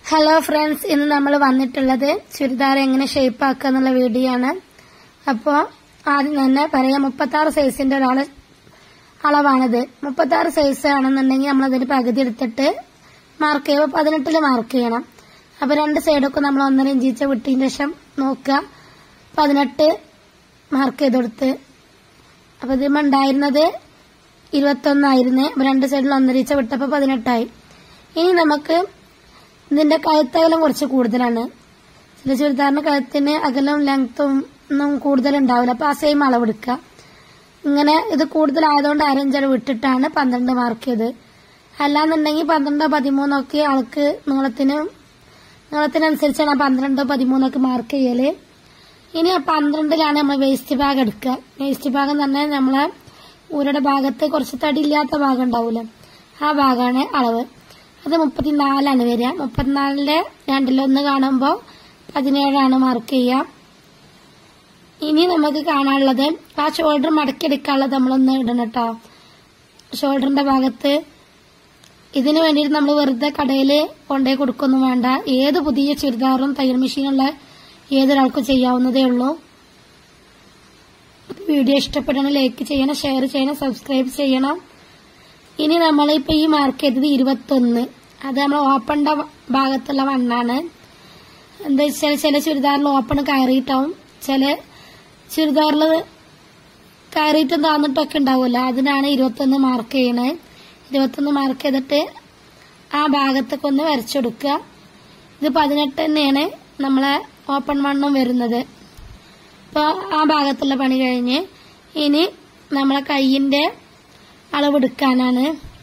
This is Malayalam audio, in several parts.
ഹലോ ഫ്രണ്ട്സ് ഇന്ന് നമ്മൾ വന്നിട്ടുള്ളത് ചുരിദാർ എങ്ങനെ ഷേപ്പ് ആക്കുക എന്നുള്ള വീഡിയോ ആണ് അപ്പോൾ ആദ്യം തന്നെ പറയാം മുപ്പത്താറ് സൈസിന്റെ ഒരാള് അളവാണിത് മുപ്പത്താറ് സൈസ് ആണെന്നുണ്ടെങ്കിൽ നമ്മൾ അതിന് പകുതി എടുത്തിട്ട് മാർക്ക് ചെയ്യുമ്പോൾ പതിനെട്ടില് മാർക്ക് ചെയ്യണം അപ്പൊ രണ്ട് സൈഡൊക്കെ നമ്മൾ ഒന്നര ഇഞ്ചിച്ച വിട്ടതിന് ശേഷം നോക്കുക പതിനെട്ട് മാർക്ക് ചെയ്ത് കൊടുത്ത് അപ്പൊ ഇതിമ്മ ഉണ്ടായിരുന്നത് ഇരുപത്തൊന്നായിരുന്നു അപ്പൊ രണ്ട് സൈഡിൽ ഒന്നര ഇഞ്ച വിട്ടപ്പോൾ പതിനെട്ടായി ഇനി നമുക്ക് ഇതിന്റെ കഴുത്തകലം കുറച്ച് കൂടുതലാണ് ചില ചുരിദാറിന്റെ കഴുത്തിന് അകലം ലെങ്ത്തും ഒന്നും കൂടുതൽ ഉണ്ടാവില്ല അപ്പൊ ആ സെയിം അളവെടുക്കുക ഇങ്ങനെ ഇത് കൂടുതലായതുകൊണ്ട് അരഞ്ചളവ് വിട്ടിട്ടാണ് പന്ത്രണ്ട് മാർക്ക് ചെയ്ത് അല്ലാന്നുണ്ടെങ്കിൽ പന്ത്രണ്ടോ പതിമൂന്നോ ഒക്കെ ആൾക്ക് നീളത്തിന് നീളത്തിനനുസരിച്ചാണ് ആ പന്ത്രണ്ടോ പതിമൂന്നോ ഒക്കെ മാർക്ക് ചെയ്യല് ഇനി ആ പന്ത്രണ്ടിലാണ് നമ്മൾ വേസ്റ്റ് ബാഗ് എടുക്കുക വേസ്റ്റ് ഭാഗം തന്നെ നമ്മളെ ഊരുടെ ഭാഗത്ത് കുറച്ച് തടിയില്ലാത്ത ഭാഗം ഉണ്ടാവില്ല ആ ഭാഗമാണ് അളവ് അത് മുപ്പത്തിനാലാണ് വരിക മുപ്പത്തിനാലിന്റെ രണ്ടിലൊന്ന് കാണുമ്പോൾ പതിനേഴാണ് മാർക്ക് ചെയ്യുക ഇനി നമുക്ക് കാണാനുള്ളത് ആ ഷോൾഡർ മടക്കിയെടുക്കാനുള്ളത് നമ്മളൊന്ന് ഇടണം കേട്ടോ ഷോൾഡറിന്റെ ഭാഗത്ത് ഇതിന് വേണ്ടിയിട്ട് നമ്മൾ വെറുതെ കടയിൽ കൊണ്ടുപോയി കൊടുക്കൊന്നും വേണ്ട ഏത് പുതിയ ചുരിദാറും തയ്യൽ മെഷീനുള്ള ഏതൊരാൾക്കും ചെയ്യാവുന്നതേ ഉള്ളൂ വീഡിയോ ഇഷ്ടപ്പെടണം ലൈക്ക് ചെയ്യണം ഷെയർ ചെയ്യണം സബ്സ്ക്രൈബ് ചെയ്യണം ഇനി നമ്മളിപ്പോ ഈ മാർക്ക് ചെയ്തത് ഇരുപത്തൊന്ന് അത് നമ്മൾ ഓപ്പണിന്റെ ഭാഗത്തുള്ള വണ്ണാണ് എന്താ വെച്ചാൽ ചില ചുരിദാറിൽ ഓപ്പൺ കയറിയിട്ടാവും ചില ചുരിദാറിൽ കയറിയിട്ടും താന്നിട്ടൊക്കെ ഉണ്ടാവുമല്ലോ അതിനാണ് ഇരുപത്തൊന്ന് മാർക്ക് ചെയ്യണത് ഇരുപത്തൊന്ന് മാർക്ക് ചെയ്തിട്ട് ആ ഭാഗത്തൊക്കെ ഒന്ന് വരച്ചെടുക്കുക ഇത് പതിനെട്ട് തന്നെയാണ് നമ്മളെ ഓപ്പൺ വണ്ണും വരുന്നത് അപ്പോൾ ആ ഭാഗത്തുള്ള പണി കഴിഞ്ഞ് ഇനി നമ്മളെ കയ്യിന്റെ അളവെടുക്കാനാണ്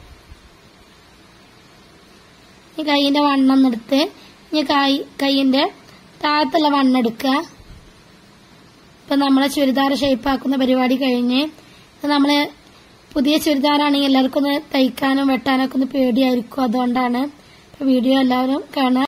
ഈ കൈയിന്റെ വണ്ണം എടുത്ത് ഇനി കൈ കൈയിന്റെ താഴത്തുള്ള വണ്ണം എടുക്കുക ഇപ്പൊ നമ്മളെ ചുരിദാർ ഷേപ്പ് ആക്കുന്ന പരിപാടി കഴിഞ്ഞ് ഇത് നമ്മള് പുതിയ ചുരിദാറാണെങ്കിൽ എല്ലാവർക്കും ഒന്ന് തയ്ക്കാനും വെട്ടാനൊക്കെ ഒന്ന് പേടിയായിരിക്കും അതുകൊണ്ടാണ് വീഡിയോ എല്ലാവരും കാണുക